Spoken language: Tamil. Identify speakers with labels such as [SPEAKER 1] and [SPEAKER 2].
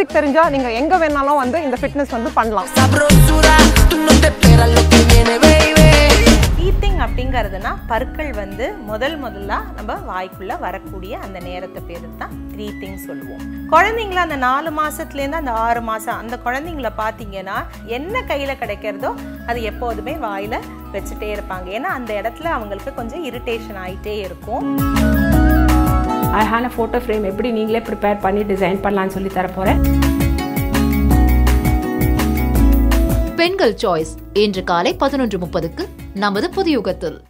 [SPEAKER 1] மியூசிக் தெரிஞ்சா நீங்க எங்க வேணாலும் வந்து இந்த ஃபிட்னஸ் வந்து பண்ணலாம்
[SPEAKER 2] Sabrosura, tú no te esperas lo que viene, baby.
[SPEAKER 3] Teething அப்படிங்கிறதுனா பற்கள் வந்து முதல் முதலா நம்ம வாய்க்குள்ள வரக்கூடிய அந்த நேரத்தை பேர் தான் க்ரீத்திங் சொல்லுவோம் குழந்தைங்கள அந்த நாலு மாசத்துலேருந்து அந்த ஆறு மாசம் அந்த குழந்தைங்கள பார்த்தீங்கன்னா என்ன கையில கிடைக்கிறதோ அது எப்போதுமே வாயில வச்சுட்டே இருப்பாங்க ஏன்னா அந்த இடத்துல அவங்களுக்கு கொஞ்சம் இரிட்டேஷன் ஆயிட்டே இருக்கும்
[SPEAKER 4] அழகான ஃபோட்டோ ஃப்ரேம் எப்படி நீங்களே ப்ரிப்பேர் பண்ணி டிசைன் பண்ணலாம்னு சொல்லி தர போகிறேன்
[SPEAKER 5] பெண்கள் சாய்ஸ் இன்று காலை பதினொன்று முப்பதுக்கு நமது புதியுகத்தில்